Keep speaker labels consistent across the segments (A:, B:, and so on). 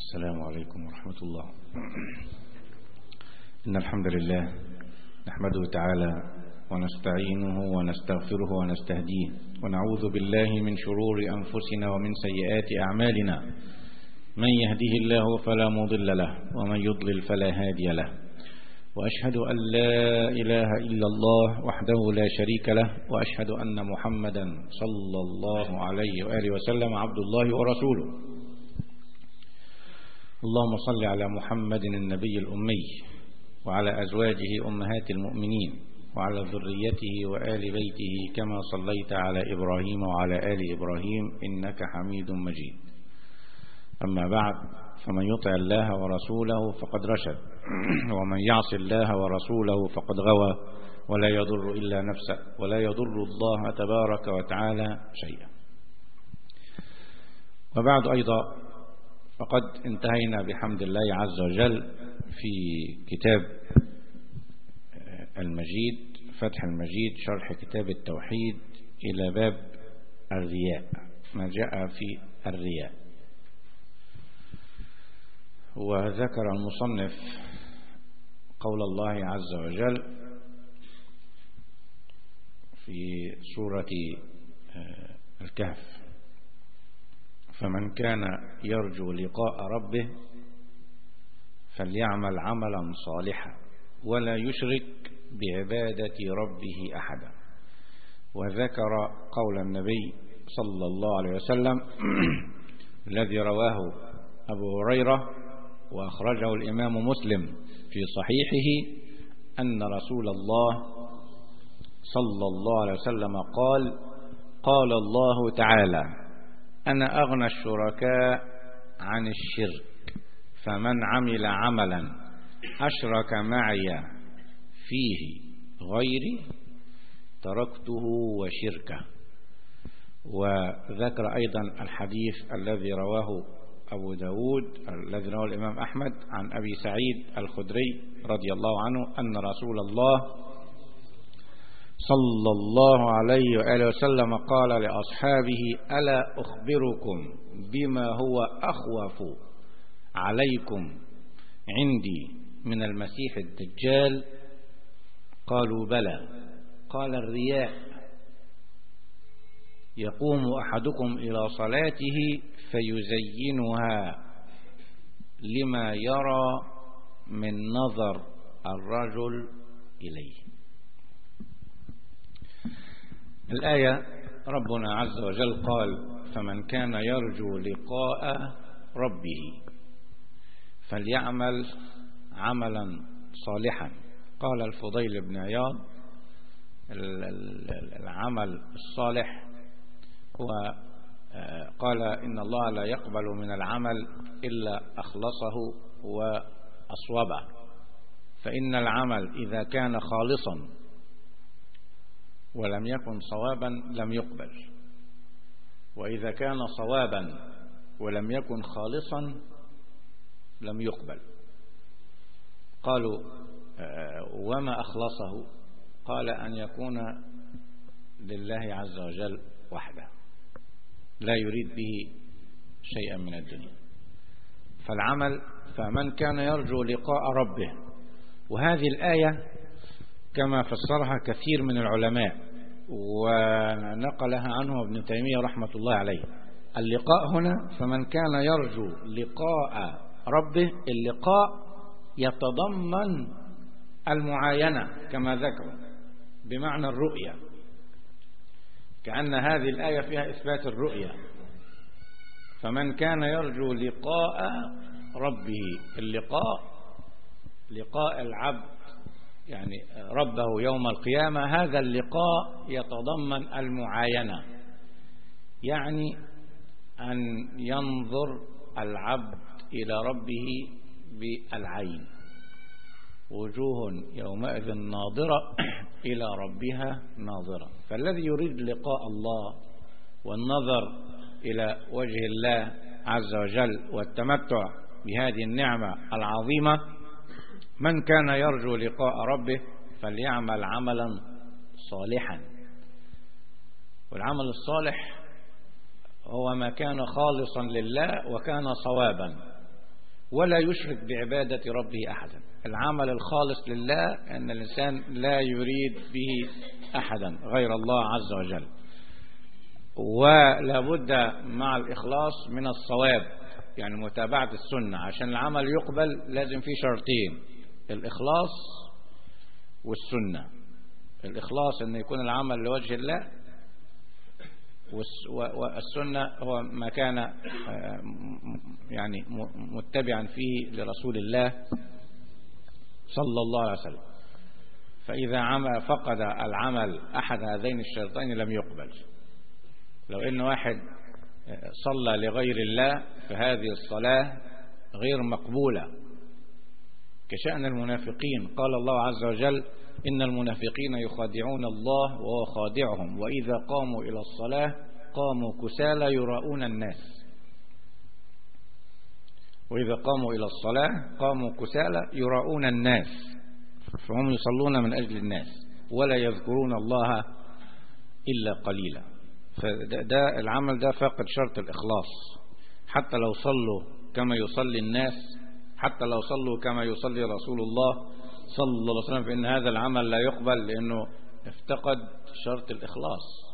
A: السلام عليكم ورحمة الله إن الحمد لله نحمده تعالى ونستعينه ونستغفره ونستهديه ونعوذ بالله من شرور أنفسنا ومن سيئات أعمالنا من يهده الله فلا مضل له ومن يضلل فلا هادي له وأشهد أن لا إله إلا الله وحده لا شريك له وأشهد أن محمدا صلى الله عليه وآله وسلم عبد الله ورسوله اللهم صل على محمد النبي الأمي وعلى أزواجه أمهات المؤمنين وعلى ذريته وآل بيته كما صليت على إبراهيم وعلى آل إبراهيم إنك حميد مجيد أما بعد فمن يطع الله ورسوله فقد رشد ومن يعص الله ورسوله فقد غوى ولا يضر إلا نفسه ولا يضر الله تبارك وتعالى شيئا وبعد أيضا فقد انتهينا بحمد الله عز وجل في كتاب المجيد فتح المجيد شرح كتاب التوحيد إلى باب الرياء ما جاء في الرياء وذكر المصنف قول الله عز وجل في سورة الكهف فمن كان يرجو لقاء ربه فليعمل عملا صالحا ولا يشرك بعبادة ربه أحدا وذكر قول النبي صلى الله عليه وسلم الذي رواه أبو هريرة وأخرجه الإمام مسلم في صحيحه أن رسول الله صلى الله عليه وسلم قال قال الله تعالى أنا أغنى الشركاء عن الشرك فمن عمل عملا أشرك معي فيه غيري تركته وشركه وذكر أيضا الحديث الذي رواه أبو داود الذي رواه الإمام أحمد عن أبي سعيد الخدري رضي الله عنه أن رسول الله صلى الله عليه وآله وسلم قال لأصحابه ألا أخبركم بما هو أخوف عليكم عندي من المسيح الدجال قالوا بلى قال الرياء يقوم أحدكم إلى صلاته فيزينها لما يرى من نظر الرجل إليه الآية ربنا عز وجل قال فمن كان يرجو لقاء ربه فليعمل عملا صالحا قال الفضيل بن عياض العمل الصالح هو قال إن الله لا يقبل من العمل إلا أخلصه وأصوبه فإن العمل إذا كان خالصا ولم يكن صوابا لم يقبل وإذا كان صوابا ولم يكن خالصا لم يقبل قالوا وما أخلصه قال أن يكون لله عز وجل وحده لا يريد به شيئا من الدنيا فالعمل فمن كان يرجو لقاء ربه وهذه الآية كما فسرها كثير من العلماء ونقلها عنه ابن تيمية رحمة الله عليه اللقاء هنا فمن كان يرجو لقاء ربه اللقاء يتضمن المعاينة كما ذكروا بمعنى الرؤية كأن هذه الآية فيها إثبات الرؤية فمن كان يرجو لقاء ربه اللقاء لقاء العبد يعني ربه يوم القيامة هذا اللقاء يتضمن المعاينة يعني أن ينظر العبد إلى ربه بالعين وجوه يومئذ ناظرة إلى ربها ناظرة فالذي يريد لقاء الله والنظر إلى وجه الله عز وجل والتمتع بهذه النعمة العظيمة من كان يرجو لقاء ربه فليعمل عملا صالحا والعمل الصالح هو ما كان خالصا لله وكان صوابا ولا يشرك بعبادة ربه أحدا العمل الخالص لله أن الإنسان لا يريد به أحدا غير الله عز وجل ولا بد مع الإخلاص من الصواب يعني متابعة السنة عشان العمل يقبل لازم فيه شرطين الإخلاص والسنة الإخلاص أن يكون العمل لوجه الله والسنة هو ما كان يعني متبعا فيه لرسول الله صلى الله عليه وسلم فإذا عمل فقد العمل أحد هذين الشرطين لم يقبل لو إن واحد صلى لغير الله فهذه الصلاة غير مقبولة كشأن المنافقين قال الله عز وجل إن المنافقين يخادعون الله وهو خادعهم وإذا قاموا إلى الصلاة قاموا كسالى يراؤون الناس وإذا قاموا إلى الصلاة قاموا كسالى يراؤون الناس فهم يصلون من أجل الناس ولا يذكرون الله إلا قليلا فده العمل ده فاقد شرط الإخلاص حتى لو صلوا كما يصلي الناس حتى لو صلوا كما يصلي رسول الله صلى الله عليه وسلم فإن هذا العمل لا يقبل لأنه افتقد شرط الإخلاص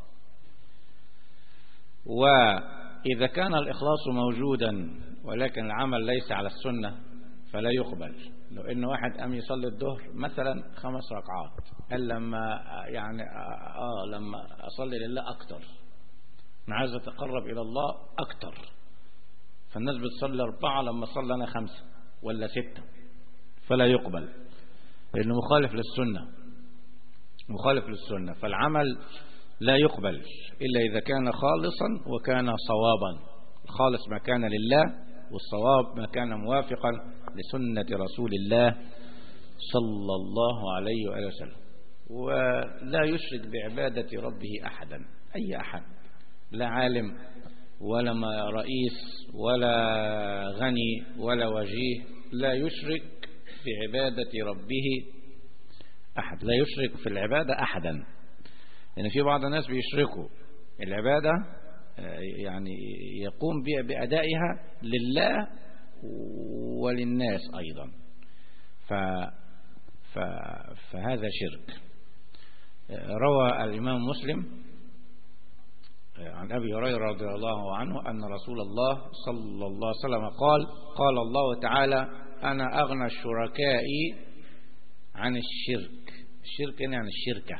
A: وإذا كان الإخلاص موجودا ولكن العمل ليس على السنة فلا يقبل لو إن واحد أم يصلي الظهر مثلا خمس ركعات قال لما يعني آه لما أصلي لله أكتر أنا عايز أتقرب إلى الله أكتر فالناس بتصلي أربعة لما صلى أنا خمسة ولا ستة فلا يقبل لأنه مخالف للسنة مخالف للسنة فالعمل لا يقبل إلا إذا كان خالصا وكان صوابا الخالص ما كان لله والصواب ما كان موافقا لسنة رسول الله صلى الله عليه وآله وسلم ولا يشرك بعبادة ربه أحدا أي أحد لا عالم ولا رئيس ولا غني ولا وجيه لا يشرك في عبادة ربه أحد لا يشرك في العبادة أحدا لأن يعني في بعض الناس بيشركوا العبادة يعني يقوم بأدائها لله وللناس أيضا ف ف فهذا شرك روى الإمام مسلم عن أبي هريرة رضي الله عنه أن رسول الله صلى الله عليه وسلم قال قال الله تعالى أنا أغنى الشركاء عن الشرك الشرك يعني عن الشركة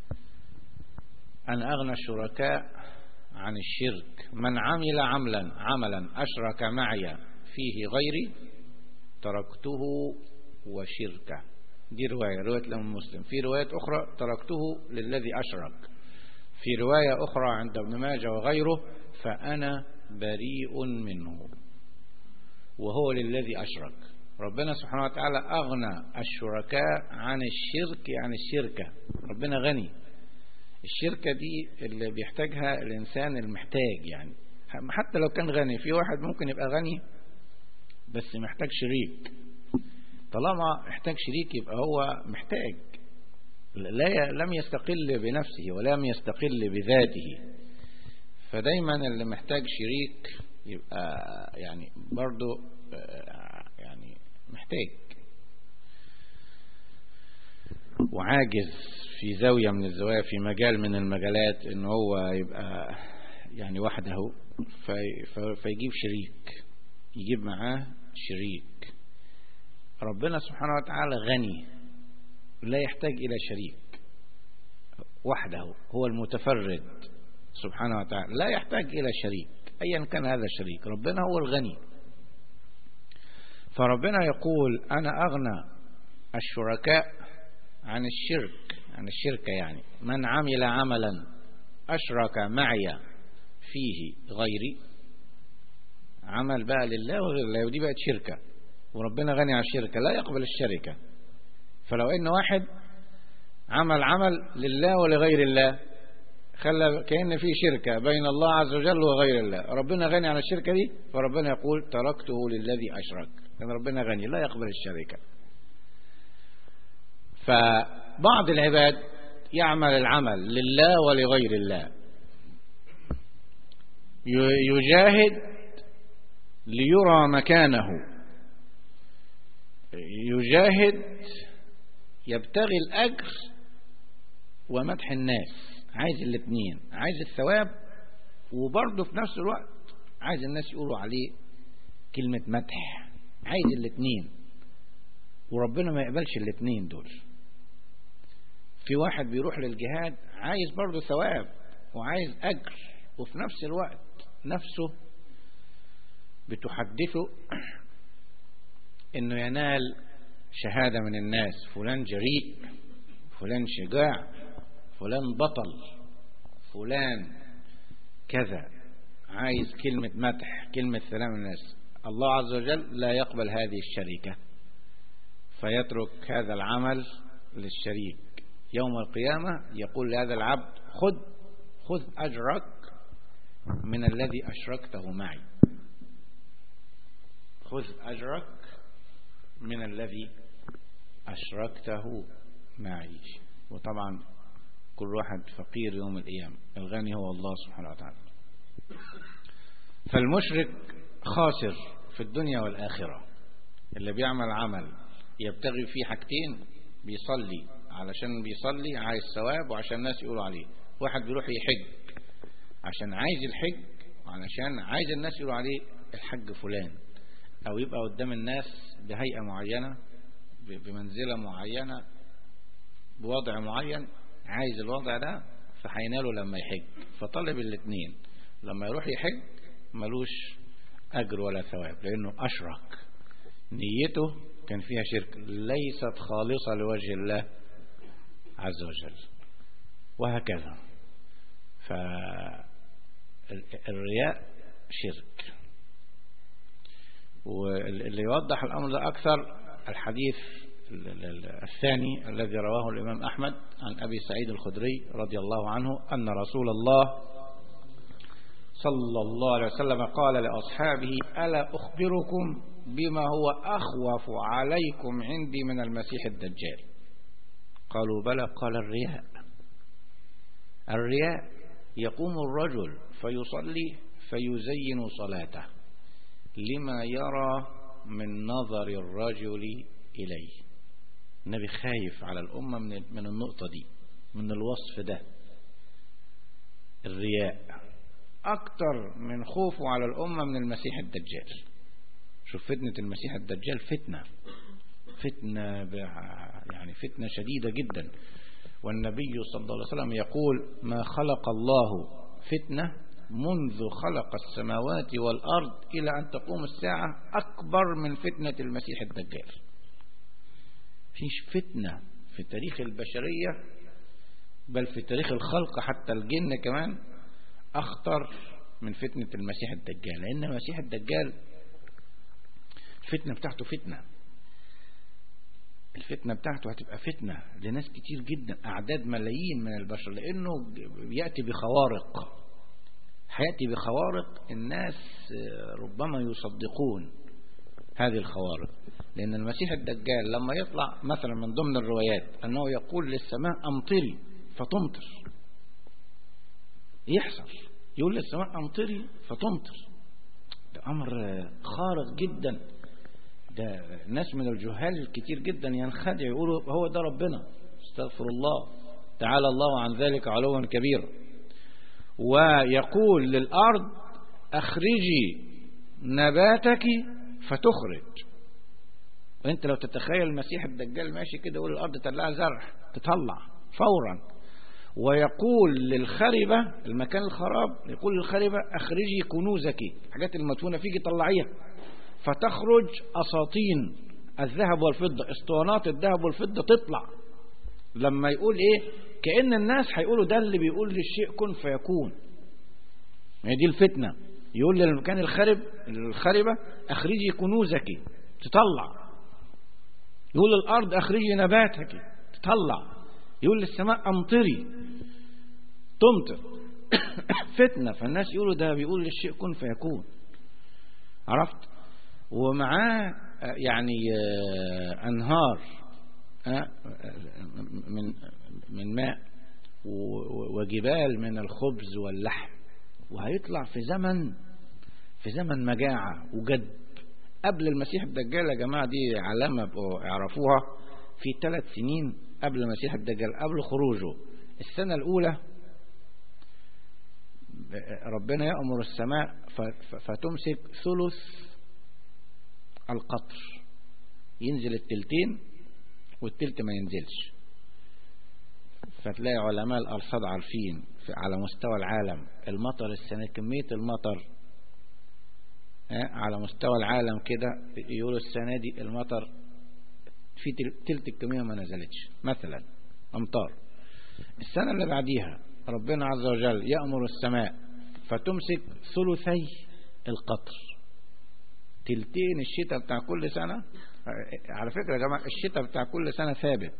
A: أنا أغنى الشركاء عن الشرك من عمل عملا عملا أشرك معي فيه غيري تركته وشركه دي رواية رواية الإمام مسلم في رواية أخرى تركته للذي أشرك في رواية أخرى عند ابن ماجه وغيره فأنا بريء منه وهو للذي أشرك ربنا سبحانه وتعالى أغنى الشركاء عن الشرك عن الشركة ربنا غني الشركة دي اللي بيحتاجها الإنسان المحتاج يعني حتى لو كان غني في واحد ممكن يبقى غني بس محتاج شريك طالما احتاج شريك يبقى هو محتاج لا لم يستقل بنفسه ولم يستقل بذاته فدايما اللي محتاج شريك يبقى يعني برضو يعني محتاج وعاجز في زاوية من الزوايا في مجال من المجالات ان هو يبقى يعني وحده في فيجيب شريك يجيب معاه شريك ربنا سبحانه وتعالى غني لا يحتاج إلى شريك وحده هو المتفرد سبحانه وتعالى لا يحتاج إلى شريك أيا كان هذا الشريك ربنا هو الغني فربنا يقول أنا أغنى الشركاء عن الشرك عن الشركة يعني من عمل عملا أشرك معي فيه غيري عمل بقى لله وغير الله ودي بقت شركة وربنا غني عن الشركة لا يقبل الشركة فلو ان واحد عمل عمل لله ولغير الله خلى كأن في شركة بين الله عز وجل وغير الله ربنا غني عن الشركة دي فربنا يقول تركته للذي أشرك لأن ربنا غني لا يقبل الشركة فبعض العباد يعمل العمل لله ولغير الله يجاهد ليرى مكانه يجاهد يبتغي الأجر ومدح الناس عايز الاثنين عايز الثواب وبرضه في نفس الوقت عايز الناس يقولوا عليه كلمة مدح عايز الاثنين وربنا ما يقبلش الاثنين دول في واحد بيروح للجهاد عايز برضه ثواب وعايز أجر وفي نفس الوقت نفسه بتحدثه انه ينال شهادة من الناس فلان جريء فلان شجاع فلان بطل فلان كذا عايز كلمة مدح كلمة سلام الناس الله عز وجل لا يقبل هذه الشركة فيترك هذا العمل للشريك يوم القيامة يقول لهذا العبد خذ خذ أجرك من الذي أشركته معي خذ أجرك من الذي أشركته معي وطبعا كل واحد فقير يوم القيامة الغني هو الله سبحانه وتعالى فالمشرك خاسر في الدنيا والآخرة اللي بيعمل عمل يبتغي فيه حاجتين بيصلي علشان بيصلي عايز ثواب وعشان الناس يقولوا عليه واحد بيروح يحج عشان عايز الحج وعلشان عايز الناس يقولوا عليه الحج فلان او يبقى قدام الناس بهيئة معينة بمنزلة معينة بوضع معين عايز الوضع ده فهيناله لما يحج فطلب الاثنين لما يروح يحج ملوش أجر ولا ثواب لأنه أشرك نيته كان فيها شرك ليست خالصة لوجه الله عز وجل وهكذا فالرياء شرك واللي يوضح الأمر ده أكثر الحديث الثاني الذي رواه الإمام أحمد عن أبي سعيد الخدري رضي الله عنه أن رسول الله صلى الله عليه وسلم قال لأصحابه ألا أخبركم بما هو أخوف عليكم عندي من المسيح الدجال قالوا بلى قال الرياء الرياء يقوم الرجل فيصلي فيزين صلاته لما يرى من نظر الرجل إليه النبي خايف على الأمة من من النقطة دي من الوصف ده الرياء أكتر من خوفه على الأمة من المسيح الدجال شوف فتنة المسيح الدجال فتنة فتنة يعني فتنة شديدة جدا والنبي صلى الله عليه وسلم يقول ما خلق الله فتنة منذ خلق السماوات والأرض إلى أن تقوم الساعة أكبر من فتنة المسيح الدجال فيش فتنة في تاريخ البشرية بل في تاريخ الخلق حتى الجن كمان أخطر من فتنة المسيح الدجال لأن المسيح الدجال الفتنة بتاعته فتنة الفتنة بتاعته هتبقى فتنة لناس كتير جدا أعداد ملايين من البشر لأنه يأتي بخوارق هيأتي بخوارق الناس ربما يصدقون هذه الخوارق لأن المسيح الدجال لما يطلع مثلا من ضمن الروايات أنه يقول للسماء أمطري فتمطر يحصل يقول للسماء أمطري فتمطر ده أمر خارق جدا ده ناس من الجهال الكتير جدا ينخدع يقولوا هو ده ربنا استغفر الله تعالى الله عن ذلك علوا كبيرا ويقول للأرض أخرجي نباتك فتخرج وانت لو تتخيل المسيح الدجال ماشي كده يقول الأرض تطلع زرع تطلع فورا ويقول للخربة المكان الخراب يقول للخربة أخرجي كنوزك حاجات المدفونة فيك طلعيها فتخرج أساطين الذهب والفضة اسطوانات الذهب والفضة تطلع لما يقول ايه كأن الناس هيقولوا ده اللي بيقول للشيء كن فيكون هي دي الفتنة يقول للمكان الخرب الخربة اخرجي كنوزك تطلع يقول للأرض اخرجي نباتك تطلع يقول للسماء امطري تمطر فتنة فالناس يقولوا ده بيقول للشيء كن فيكون عرفت ومعاه يعني أنهار من من ماء وجبال من الخبز واللحم وهيطلع في زمن في زمن مجاعة وجد قبل المسيح الدجال يا جماعة دي علامة اعرفوها في ثلاث سنين قبل المسيح الدجال قبل خروجه السنة الأولى ربنا يأمر السماء فتمسك ثلث القطر ينزل التلتين والتلت ما ينزلش فتلاقي علماء الأرصاد عارفين على مستوى العالم المطر السنة كمية المطر على مستوى العالم كده يقولوا السنة دي المطر في تلت الكمية ما نزلتش مثلا أمطار السنة اللي بعديها ربنا عز وجل يأمر السماء فتمسك ثلثي القطر تلتين الشتاء بتاع كل سنة على فكرة يا جماعة الشتاء بتاع كل سنة ثابت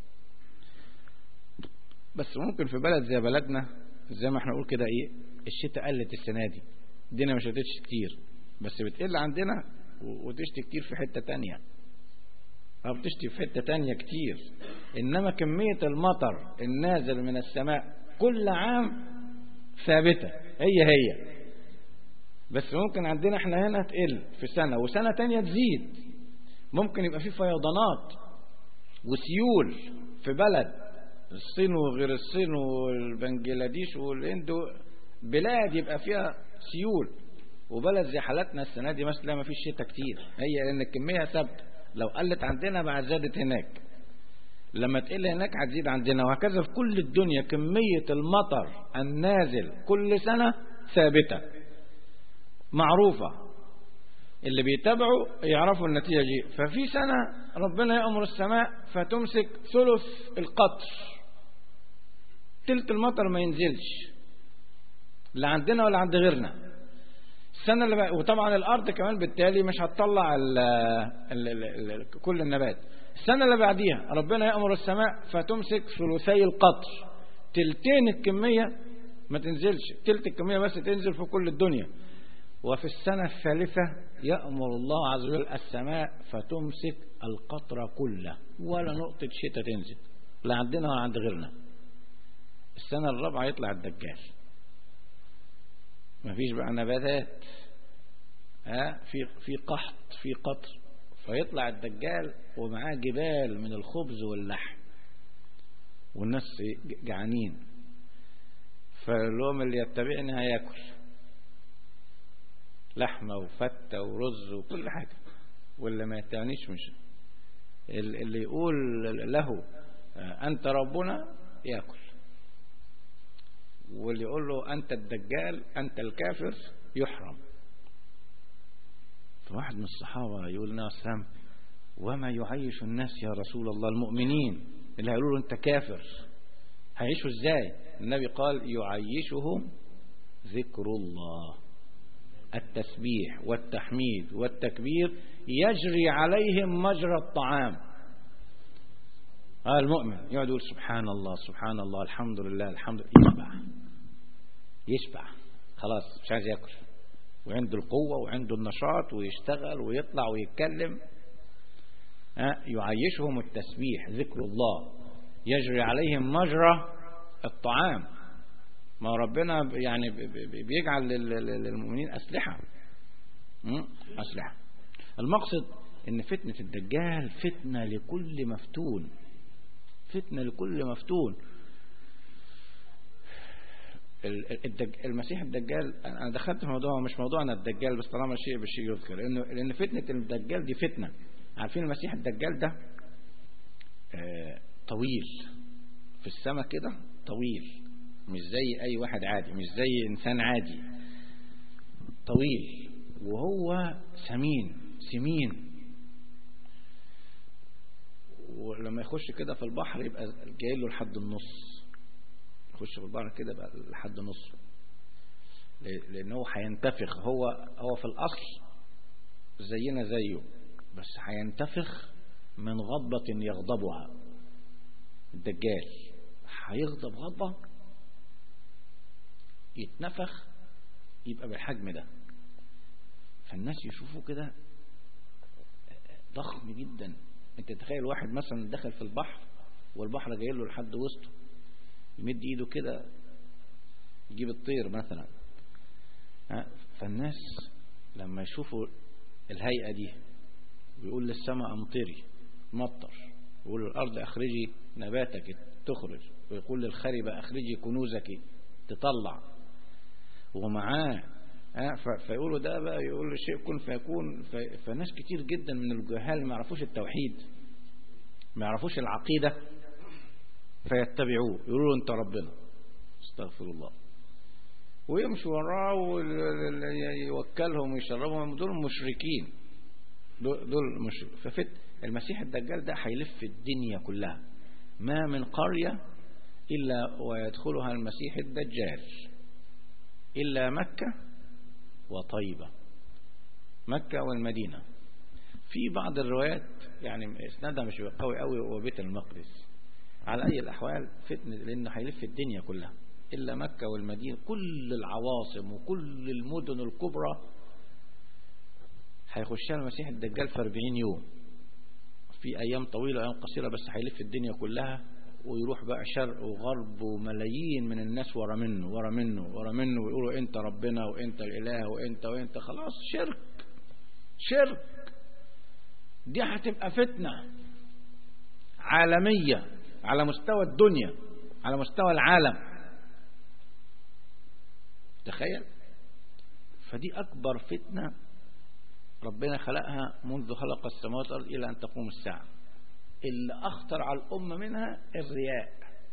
A: بس ممكن في بلد زي بلدنا زي ما احنا نقول كده ايه الشتاء قلت السنة دي الدنيا ما شتتش كتير بس بتقل عندنا وتشتي كتير في حتة تانية أو بتشتي في حتة تانية كتير إنما كمية المطر النازل من السماء كل عام ثابتة هي هي بس ممكن عندنا احنا هنا تقل في سنة وسنة تانية تزيد ممكن يبقى في فيضانات وسيول في بلد الصين وغير الصين والبنجلاديش والهند بلاد يبقى فيها سيول وبلد زي حالتنا السنة دي مثلا ما فيش شتاء كتير هي لأن الكمية ثابتة لو قلت عندنا بعد زادت هناك لما تقل هناك هتزيد عندنا وهكذا في كل الدنيا كمية المطر النازل كل سنة ثابتة معروفة اللي بيتابعوا يعرفوا النتيجة دي ففي سنة ربنا يأمر السماء فتمسك ثلث القطر تلت المطر ما ينزلش لا عندنا ولا عند غيرنا السنة اللي بقى وطبعا الأرض كمان بالتالي مش هتطلع ال ال ال ال كل النبات السنة اللي بعديها ربنا يأمر السماء فتمسك ثلثي القطر تلتين الكمية ما تنزلش تلت الكمية بس تنزل في كل الدنيا وفي السنة الثالثة يأمر الله عز وجل السماء فتمسك القطر كله ولا نقطة شتاء تنزل لا عندنا ولا عند غيرنا السنة الرابعة يطلع الدجال مفيش بقى نباتات ها في في قحط في قطر فيطلع الدجال ومعاه جبال من الخبز واللحم والناس جعانين فاليوم اللي يتبعني هياكل لحمة وفتة ورز وكل حاجة واللي ما يتعنيش مش اللي يقول له أنت ربنا يأكل واللي يقول له أنت الدجال أنت الكافر يحرم فواحد من الصحابة يقول لنا السلام وما يعيش الناس يا رسول الله المؤمنين اللي هيقولوا له أنت كافر هيعيشوا ازاي النبي قال يعيشهم ذكر الله التسبيح والتحميد والتكبير يجري عليهم مجرى الطعام هذا المؤمن يقعد يقول سبحان الله سبحان الله الحمد لله الحمد لله يشبع يشبع خلاص مش عايز ياكل وعنده القوة وعنده النشاط ويشتغل ويطلع ويتكلم يعيشهم التسبيح ذكر الله يجري عليهم مجرى الطعام ما ربنا يعني بيجعل للمؤمنين أسلحة أسلحة المقصد ان فتنة الدجال فتنة لكل مفتون فتنة لكل مفتون المسيح الدجال انا دخلت في موضوع مش موضوعنا الدجال بس طالما شيء بالشيء يذكر لانه لان فتنه الدجال دي فتنه عارفين المسيح الدجال ده آه طويل في السماء كده طويل مش زي اي واحد عادي مش زي انسان عادي طويل وهو سمين سمين ولما يخش كده في البحر يبقى جاي له لحد النص يخش في البحر كده بقى لحد نص لان هو هينتفخ هو هو في الاصل زينا زيه بس هينتفخ من غضبة يغضبها الدجال هيغضب غضبة يتنفخ يبقى بالحجم ده فالناس يشوفوا كده ضخم جدا انت تخيل واحد مثلا دخل في البحر والبحر جاي له لحد وسطه يمد ايده كده يجيب الطير مثلا فالناس لما يشوفوا الهيئة دي ويقول للسماء امطري مطر ويقول للأرض أخرجي نباتك تخرج ويقول للخربة أخرجي كنوزك تطلع ومعاه فيقولوا ده بقى يقول له شيء كن فيكون فناس كتير جدا من الجهال ما يعرفوش التوحيد ما يعرفوش العقيدة فيتبعوه يقولوا له انت ربنا استغفر الله ويمشوا وراه ويوكلهم ويشربهم دول مشركين دول مشركين ففت المسيح الدجال ده هيلف الدنيا كلها ما من قرية إلا ويدخلها المسيح الدجال إلا مكة وطيبة مكة والمدينة في بعض الروايات يعني اسنادها مش قوي قوي وبيت المقدس على أي الأحوال فتنة لأنه هيلف الدنيا كلها إلا مكة والمدينة كل العواصم وكل المدن الكبرى هيخشها المسيح الدجال في 40 يوم في أيام طويلة أيام قصيرة بس هيلف الدنيا كلها ويروح بقى شرق وغرب وملايين من الناس ورا منه ورا منه ورا منه ويقولوا انت ربنا وانت الاله وانت وانت خلاص شرك شرك دي هتبقى فتنة عالمية على مستوى الدنيا على مستوى العالم تخيل فدي أكبر فتنة ربنا خلقها منذ خلق السماوات والأرض إلى أن تقوم الساعة اللي أخطر على الأمة منها الرياء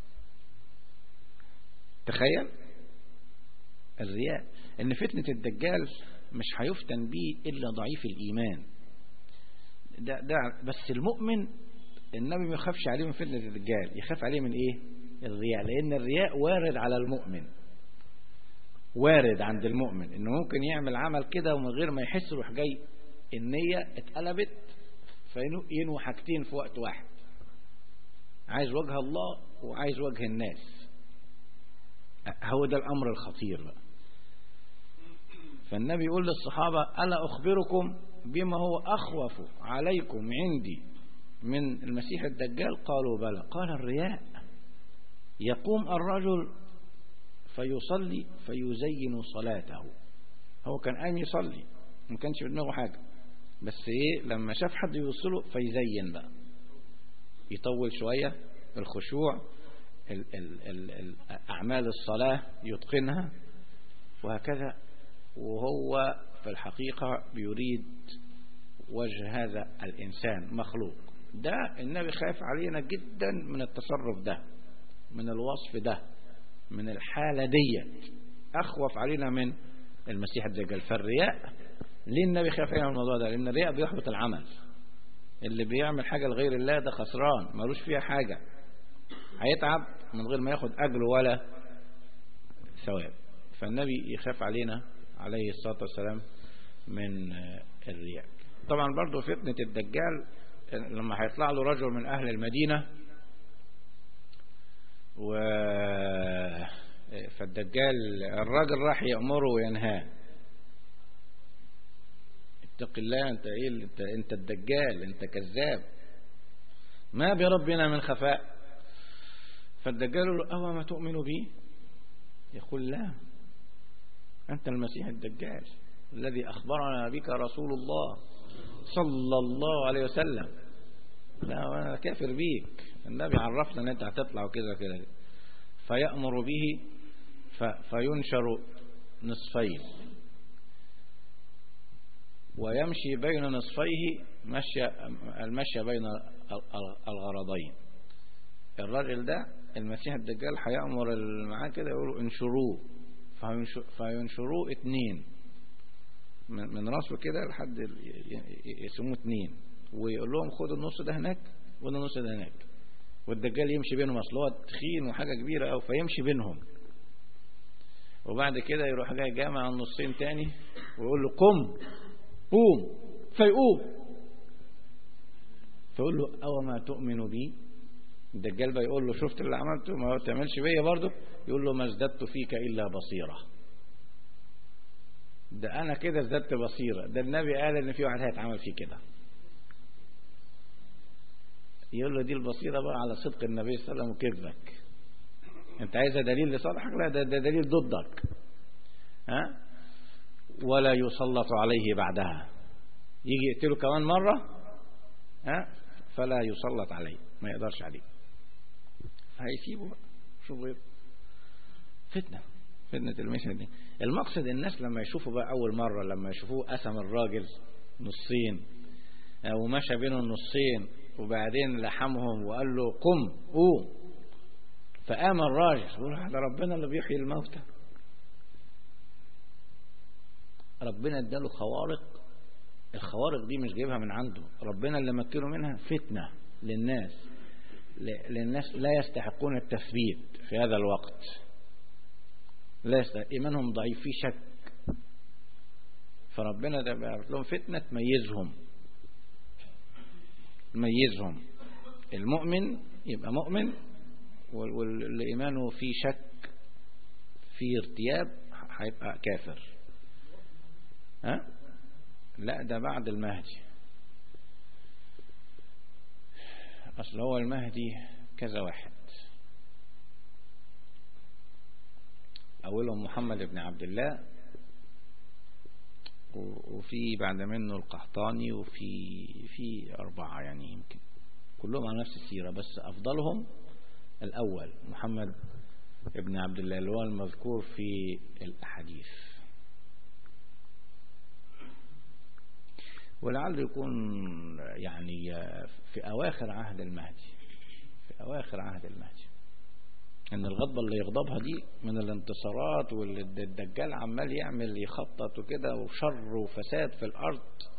A: تخيل الرياء ان فتنة الدجال مش هيفتن به إلا ضعيف الإيمان ده, ده بس المؤمن النبي ما يخافش عليه من فتنة الدجال يخاف عليه من إيه الرياء لأن الرياء وارد على المؤمن وارد عند المؤمن انه ممكن يعمل عمل كده ومن غير ما يحس يروح جاي النية اتقلبت فينوي حاجتين في وقت واحد عايز وجه الله وعايز وجه الناس هو ده الأمر الخطير بقى فالنبي يقول للصحابة ألا أخبركم بما هو أخوف عليكم عندي من المسيح الدجال قالوا بلى قال الرياء يقوم الرجل فيصلي فيزين صلاته هو كان قايم يصلي ما كانش في دماغه حاجة بس ايه لما شاف حد يوصله فيزين بقى يطول شوية الخشوع ال ال ال ال أعمال الصلاة يتقنها وهكذا وهو في الحقيقة بيريد وجه هذا الإنسان مخلوق ده النبي خايف علينا جدا من التصرف ده من الوصف ده من الحالة دي أخوف علينا من المسيح الدجال فالرياء ليه النبي خاف علينا من الموضوع ده لأن الرياء بيحبط العمل اللي بيعمل حاجة لغير الله ده خسران ملوش فيها حاجة هيتعب من غير ما ياخد أجر ولا ثواب فالنبي يخاف علينا عليه الصلاة والسلام من الرياء طبعا برضو فتنة الدجال لما هيطلع له رجل من أهل المدينة و فالدجال الراجل راح يأمره وينهاه اتق الله انت ايه انت, انت الدجال انت كذاب ما بربنا من خفاء فالدجال له أو ما تؤمن بي يقول لا أنت المسيح الدجال الذي أخبرنا بك رسول الله صلى الله عليه وسلم لا أنا كافر بيك النبي عرفنا أن أنت هتطلع وكذا كذا فيأمر به فينشر نصفين ويمشي بين نصفيه مشي المشي بين الغرضين الراجل ده المسيح الدجال هيأمر معاه كده يقولوا انشروه فينشروه اتنين من راسه كده لحد يسموه اتنين ويقول لهم خدوا النص ده هناك وده النص ده هناك والدجال يمشي بينهم اصل هو تخين وحاجه كبيره قوي فيمشي بينهم وبعد كده يروح جاي جامع النصين تاني ويقول له قم قوم فيقوم فيقول له أو ما تؤمن بي الدجال بقى يقول له شفت اللي عملته ما تعملش بيا برضه يقول له ما ازددت فيك إلا بصيرة ده أنا كده ازددت بصيرة ده النبي قال إن في واحد هيتعمل فيه كده يقول له دي البصيرة بقى على صدق النبي صلى الله عليه وسلم وكذبك انت عايزها دليل لصالحك لا ده, ده دليل ضدك ها ولا يسلط عليه بعدها يجي يقتله كمان مرة ها فلا يسلط عليه ما يقدرش عليه هيسيبه بقى شوف غيره فتنة فتنة المشهد دي المقصد الناس لما يشوفوا بقى أول مرة لما يشوفوه قسم الراجل نصين ومشى بينهم النصين وبعدين لحمهم وقال له قم قوم فقام الراجل يقول ده ربنا اللي بيحيي الموتى ربنا اداله خوارق الخوارق دي مش جايبها من عنده ربنا اللي مكنه منها فتنة للناس للناس لا يستحقون التثبيت في هذا الوقت لا يستحق إيمانهم ضعيف في شك فربنا ده بيعرف لهم فتنة تميزهم تميزهم المؤمن يبقى مؤمن واللي إيمانه في شك في ارتياب هيبقى كافر ها لا ده بعد المهدي أصل هو المهدي كذا واحد أولهم محمد بن عبد الله وفي بعد منه القحطاني وفي في أربعة يعني يمكن كلهم على نفس السيرة بس أفضلهم الأول محمد ابن عبد الله اللي هو المذكور في الأحاديث ولعله يكون يعني في أواخر عهد المهدي في أواخر عهد المهدي ان الغضبة اللي يغضبها دي من الانتصارات واللي الدجال عمال يعمل يخطط وكده وشر وفساد في الارض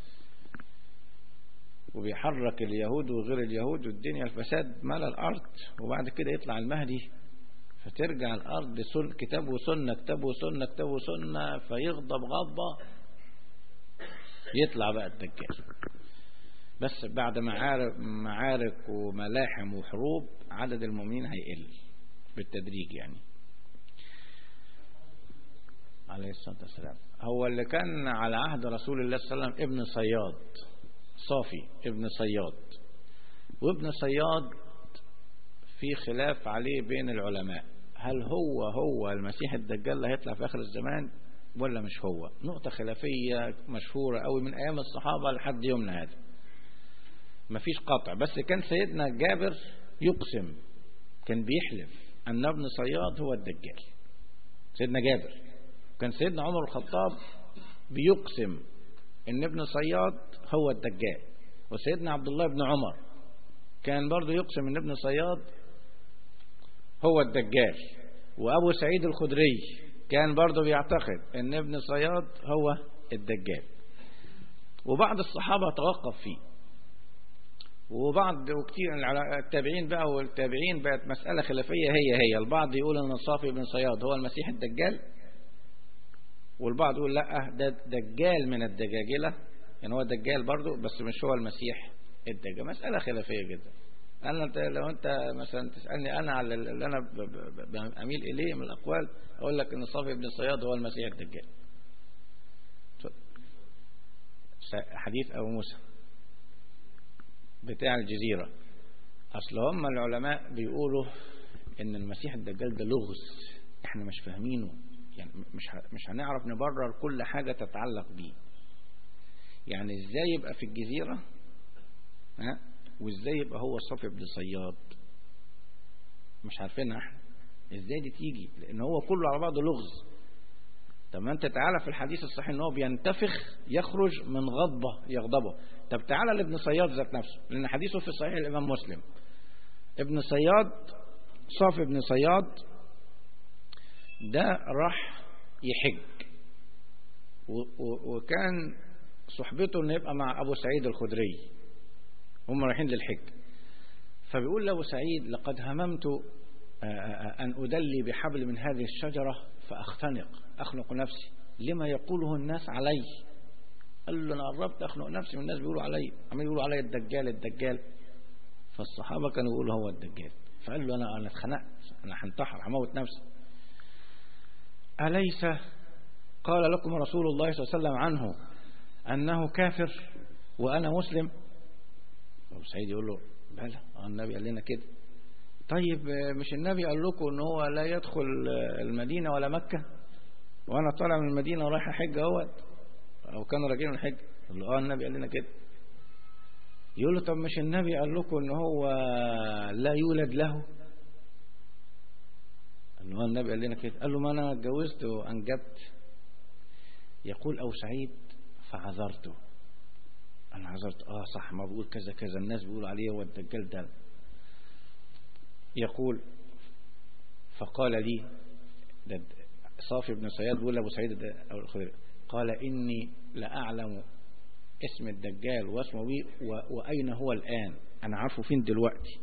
A: وبيحرك اليهود وغير اليهود والدنيا الفساد مال الارض وبعد كده يطلع المهدي فترجع الارض سن كتاب وسنة كتاب وسنة كتاب وسنة فيغضب غضبة يطلع بقى الدجال بس بعد معارك, معارك وملاحم وحروب عدد المؤمنين هيقل بالتدريج يعني عليه الصلاة والسلام هو اللي كان على عهد رسول الله صلى الله عليه وسلم ابن صياد صافي ابن صياد وابن صياد في خلاف عليه بين العلماء هل هو هو المسيح الدجال اللي هيطلع في آخر الزمان ولا مش هو نقطة خلافية مشهورة قوي من أيام الصحابة لحد يومنا هذا مفيش قطع بس كان سيدنا جابر يقسم كان بيحلف أن ابن صياد هو الدجال سيدنا جابر كان سيدنا عمر الخطاب بيقسم ان ابن صياد هو الدجال وسيدنا عبد الله بن عمر كان برضه يقسم ان ابن صياد هو الدجال وابو سعيد الخدري كان برضه بيعتقد ان ابن صياد هو الدجال وبعض الصحابة توقف فيه وبعض وكتير التابعين بقى والتابعين بقت مسألة خلافية هي هي البعض يقول ان صافي بن صياد هو المسيح الدجال والبعض يقول لا ده دجال من الدجاجلة يعني هو دجال برضو بس مش هو المسيح الدجال مسألة خلافية جدا أنا لو أنت مثلا تسألني أنا على اللي أنا أميل إليه من الأقوال أقول لك أن صافي بن صياد هو المسيح الدجال حديث أبو موسى بتاع الجزيرة أصل هم العلماء بيقولوا إن المسيح الدجال ده لغز إحنا مش فاهمينه يعني مش مش هنعرف نبرر كل حاجة تتعلق بيه يعني ازاي يبقى في الجزيرة ها وازاي يبقى هو صافي بن صياد مش عارفينها احنا ازاي دي تيجي لان هو كله على بعضه لغز طب ما انت تعالى في الحديث الصحيح ان هو بينتفخ يخرج من غضبة يغضبه طب تعالى لابن صياد ذات نفسه لان حديثه في صحيح الامام مسلم ابن صياد صافي بن صياد ده راح يحج وكان صحبته انه يبقى مع ابو سعيد الخدري هم رايحين للحج فبيقول لابو سعيد لقد هممت ان ادلي بحبل من هذه الشجرة فاختنق اخنق نفسي لما يقوله الناس علي قال له انا قربت اخنق نفسي من الناس بيقولوا علي عمال يقولوا علي الدجال الدجال فالصحابة كانوا يقولوا هو الدجال فقال له انا انا اتخنقت انا هنتحر هموت نفسي أليس قال لكم رسول الله صلى الله عليه وسلم عنه أنه كافر وأنا مسلم أبو سعيد يقول له بلى النبي قال لنا كده طيب مش النبي قال لكم ان هو لا يدخل المدينة ولا مكة وانا طالع من المدينة ورايح حج اهوت او كانوا راجعين الحج يقول له اه النبي قال لنا كده يقول له طب مش النبي قال لكم ان هو لا يولد له قال له النبي قال لنا كده قال له ما انا اتجوزت وانجبت يقول او سعيد فعذرته انا عذرت اه صح ما بقول كذا كذا الناس بيقولوا عليه هو الدجال ده يقول فقال لي ده صافي بن صياد بيقول ابو سعيد الخدري قال اني لاعلم اسم الدجال واسمه بيه واين هو الان انا عارفه فين دلوقتي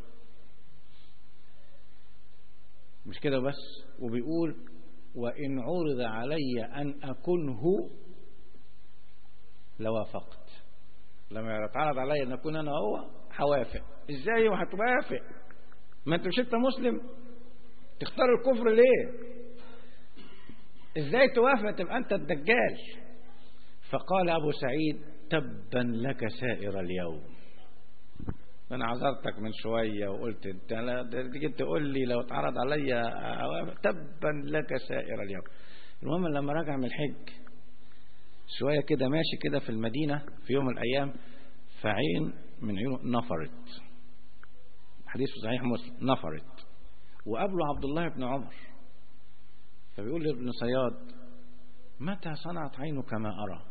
A: مش كده بس وبيقول وان عرض علي ان اكنه لوافقت لما يتعرض علي ان اكون انا هو هوافق ازاي وهتوافق ما انت مش انت مسلم تختار الكفر ليه ازاي توافق تبقى انت الدجال فقال ابو سعيد تبا لك سائر اليوم انا عذرتك من شوية وقلت انت تيجي تقول لي لو اتعرض عليا تبا لك سائر اليوم المهم لما رجع من الحج شوية كده ماشي كده في المدينة في يوم من الأيام فعين من عيونه نفرت حديث صحيح مسلم نفرت وقابله عبد الله بن عمر فبيقول لابن صياد متى صنعت عينك ما أرى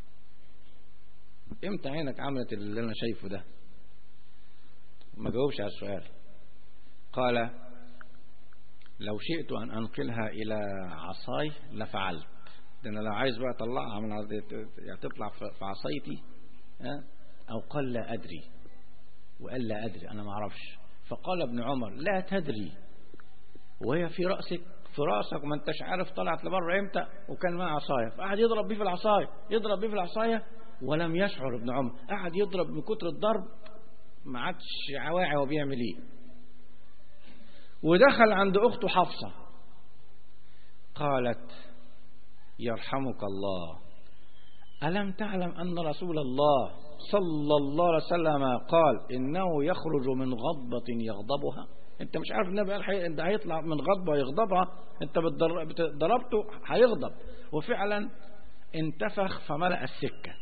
A: امتى عينك عملت اللي أنا شايفه ده ما جاوبش على السؤال قال لو شئت أن أنقلها إلى عصاي لفعلت ده أنا لو عايز بقى أطلعها من يعني تطلع في عصايتي أو قال لا أدري وقال لا أدري أنا ما أعرفش فقال ابن عمر لا تدري وهي في رأسك في رأسك وما انتش عارف طلعت لبره امتى وكان معاه عصاية فقعد يضرب بيه في العصاية يضرب بيه في العصاية ولم يشعر ابن عمر قعد يضرب من كتر الضرب ما عادش واعي هو بيعمل ايه ودخل عند اخته حفصة قالت يرحمك الله ألم تعلم أن رسول الله صلى الله عليه وسلم قال إنه يخرج من غضبة يغضبها انت مش عارف النبي قال ده هيطلع من غضبة يغضبها انت ضربته هيغضب وفعلا انتفخ فملأ السكة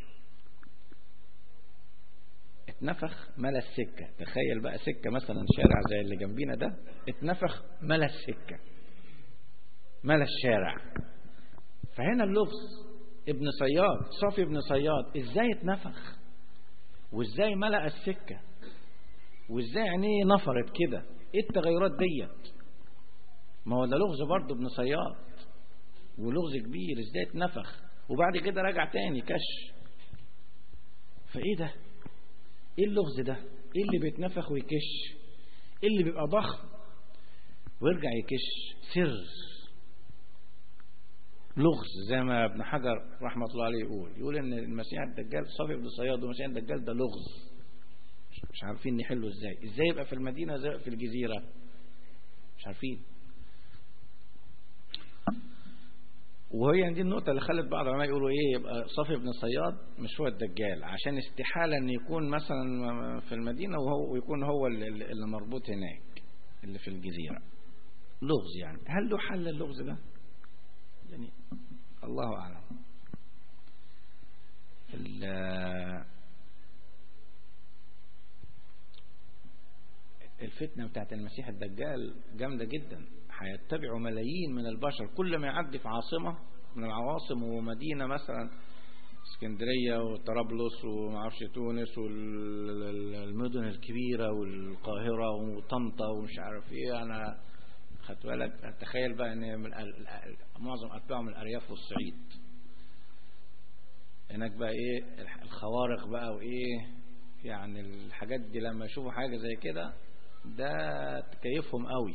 A: اتنفخ ملا السكة تخيل بقى سكة مثلا شارع زي اللي جنبينا ده اتنفخ ملا السكة ملا الشارع فهنا اللغز ابن صياد صافي ابن صياد ازاي اتنفخ وازاي ملأ السكة وازاي عينيه نفرت كده ايه التغيرات ديت ما هو ده لغز برضه ابن صياد ولغز كبير ازاي اتنفخ وبعد كده رجع تاني كش فايه ده ايه اللغز ده ايه اللي بيتنفخ ويكش ايه اللي بيبقى ضخم ويرجع يكش سر لغز زي ما ابن حجر رحمة الله عليه يقول يقول ان المسيح الدجال صافي بن صياد والمسيح الدجال ده لغز مش عارفين نحله ازاي ازاي يبقى في المدينة ازاي يبقى في الجزيرة مش عارفين وهي دي النقطة اللي خلت بعض العلماء يقولوا ايه يبقى صافي بن صياد مش هو الدجال عشان استحالة ان يكون مثلا في المدينة وهو ويكون هو اللي مربوط هناك اللي في الجزيرة لغز يعني هل له حل اللغز ده يعني الله أعلم الفتنة بتاعت المسيح الدجال جامدة جدا هيتبعوا ملايين من البشر كل ما يعدي في عاصمة من العواصم ومدينة مثلا اسكندرية وطرابلس ومعرفش تونس والمدن الكبيرة والقاهرة وطنطا ومش عارف ايه انا خدت بالك تخيل بقى ان من معظم اتباعه من الارياف والصعيد هناك بقى ايه الخوارق بقى وايه يعني الحاجات دي لما يشوفوا حاجة زي كده ده تكيفهم قوي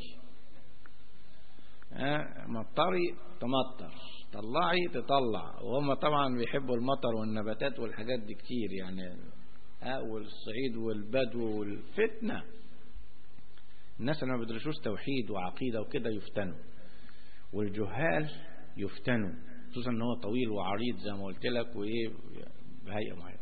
A: ها مطري تمطر طلعي تطلع وهم طبعا بيحبوا المطر والنباتات والحاجات دي كتير يعني ها والصعيد والبدو والفتنة الناس اللي ما بيدرسوش توحيد وعقيدة وكده يفتنوا والجهال يفتنوا خصوصا ان هو طويل وعريض زي ما قلت لك وايه بهيئة معينة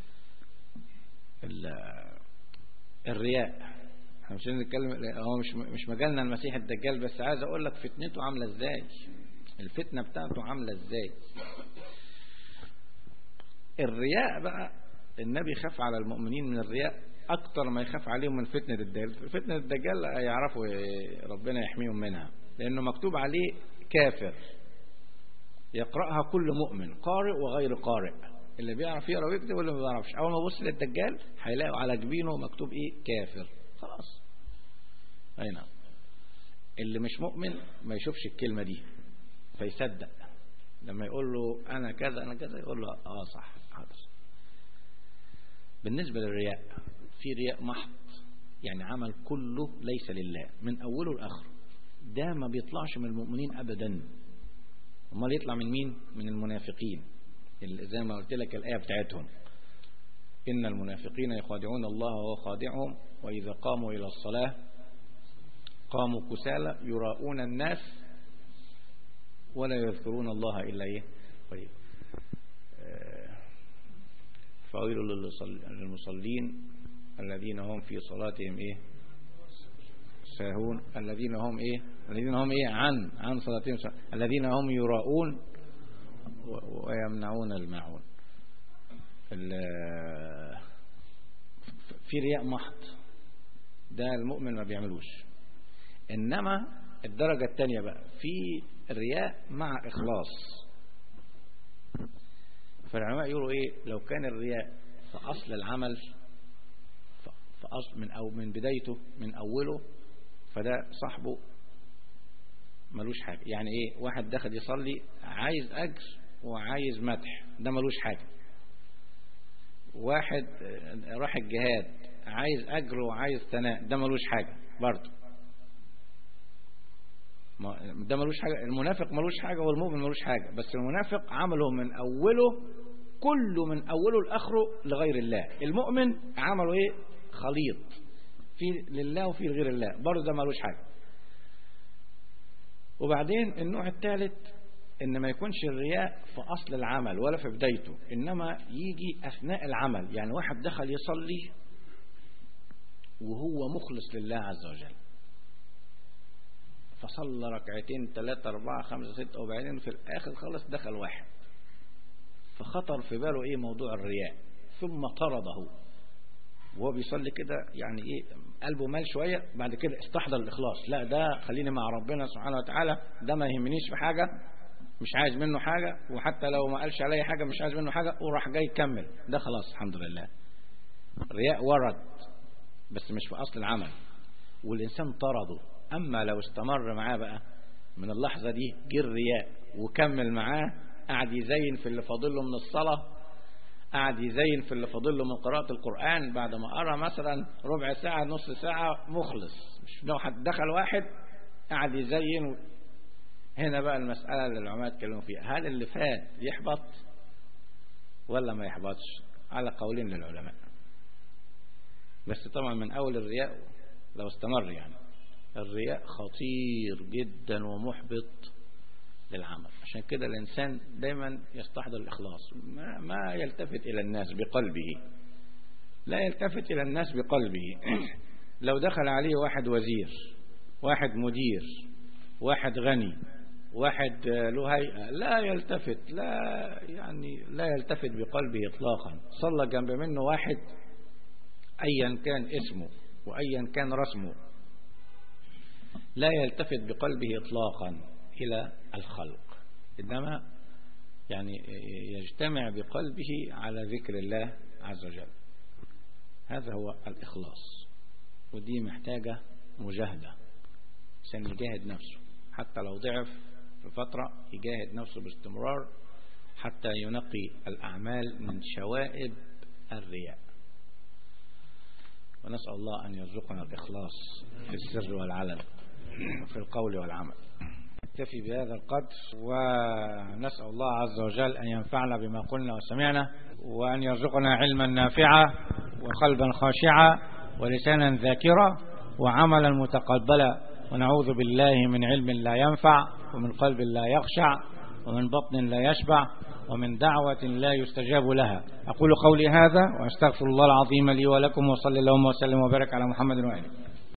A: الرياء احنا مش نتكلم هو مش مش مجالنا المسيح الدجال بس عايز اقول لك فتنته عامله ازاي الفتنه بتاعته عامله ازاي الرياء بقى النبي خاف على المؤمنين من الرياء أكتر ما يخاف عليهم من فتنة الدجال فتنة الدجال يعرفوا ربنا يحميهم منها لأنه مكتوب عليه كافر يقرأها كل مؤمن قارئ وغير قارئ اللي بيعرف يقرأ ويكتب واللي ما بيعرفش أول ما يبص للدجال هيلاقوا على جبينه مكتوب إيه كافر خلاص أي نعم اللي مش مؤمن ما يشوفش الكلمة دي فيصدق لما يقول له أنا كذا أنا كذا يقول له آه صح حاضر بالنسبة للرياء في رياء محض يعني عمل كله ليس لله من أوله لآخره ده ما بيطلعش من المؤمنين أبدا امال يطلع من مين من المنافقين زي ما قلت لك الآية بتاعتهم إن المنافقين يخادعون الله وهو خادعهم وإذا قاموا إلى الصلاة قاموا كسالى يراؤون الناس ولا يذكرون الله إلا إيه طيب فويل للمصلين الذين هم في صلاتهم إيه ساهون الذين هم إيه الذين هم إيه عن عن صلاتهم ساهون. الذين هم يراؤون ويمنعون الماعون في رياء محض ده المؤمن ما بيعملوش إنما الدرجة الثانية بقى في الرياء مع إخلاص فالعلماء يقولوا إيه لو كان الرياء في أصل العمل في أصل من أو من بدايته من أوله فده صاحبه ملوش حاجة يعني إيه واحد دخل يصلي عايز أجر وعايز مدح ده ملوش حاجة واحد راح الجهاد عايز أجر وعايز ثناء ده ملوش حاجة برضه ده ملوش حاجة المنافق ملوش حاجة والمؤمن ملوش حاجة بس المنافق عمله من أوله كله من أوله لآخره لغير الله المؤمن عمله إيه خليط في لله وفي لغير الله برضه ده ملوش حاجة وبعدين النوع الثالث ان ما يكونش الرياء في اصل العمل ولا في بدايته انما يجي اثناء العمل يعني واحد دخل يصلي وهو مخلص لله عز وجل فصلى ركعتين ثلاثة أربعة خمسة ستة وبعدين في الآخر خلص دخل واحد فخطر في باله إيه موضوع الرياء ثم طرده وهو بيصلي كده يعني إيه قلبه مال شوية بعد كده استحضر الإخلاص لا ده خليني مع ربنا سبحانه وتعالى ده ما يهمنيش في حاجة مش عايز منه حاجة وحتى لو ما قالش علي حاجة مش عايز منه حاجة وراح جاي يكمل ده خلاص الحمد لله الرياء ورد بس مش في أصل العمل والإنسان طرده أما لو استمر معاه بقى من اللحظة دي جه الرياء وكمل معاه قعد يزين في اللي فاضل له من الصلاة قعد يزين في اللي فاضل له من قراءة القرآن بعد ما قرأ مثلا ربع ساعة نص ساعة مخلص مش لو حد دخل واحد قعد يزين هنا بقى المسألة اللي العلماء اتكلموا فيها هل اللي فات يحبط ولا ما يحبطش على قولين للعلماء بس طبعا من أول الرياء لو استمر يعني الرياء خطير جدا ومحبط للعمل عشان كده الإنسان دايما يستحضر الإخلاص ما, ما يلتفت إلى الناس بقلبه لا يلتفت إلى الناس بقلبه لو دخل عليه واحد وزير واحد مدير واحد غني واحد له هيئة لا يلتفت لا يعني لا يلتفت بقلبه إطلاقا صلى جنب منه واحد أيا كان اسمه وأيا كان رسمه لا يلتفت بقلبه إطلاقا إلى الخلق إنما يعني يجتمع بقلبه على ذكر الله عز وجل هذا هو الإخلاص ودي محتاجة مجاهدة عشان يجاهد نفسه حتى لو ضعف في فترة يجاهد نفسه باستمرار حتى ينقي الأعمال من شوائب الرياء ونسأل الله أن يرزقنا الإخلاص في السر والعلن في القول والعمل نكتفي بهذا القدر ونسأل الله عز وجل أن ينفعنا بما قلنا وسمعنا وأن يرزقنا علما نافعا وقلبا خاشعا ولسانا ذاكرا وعملا متقبلا ونعوذ بالله من علم لا ينفع ومن قلب لا يخشع ومن بطن لا يشبع ومن دعوة لا يستجاب لها أقول قولي هذا وأستغفر الله العظيم لي ولكم وصلى اللهم وسلم وبارك على محمد وآله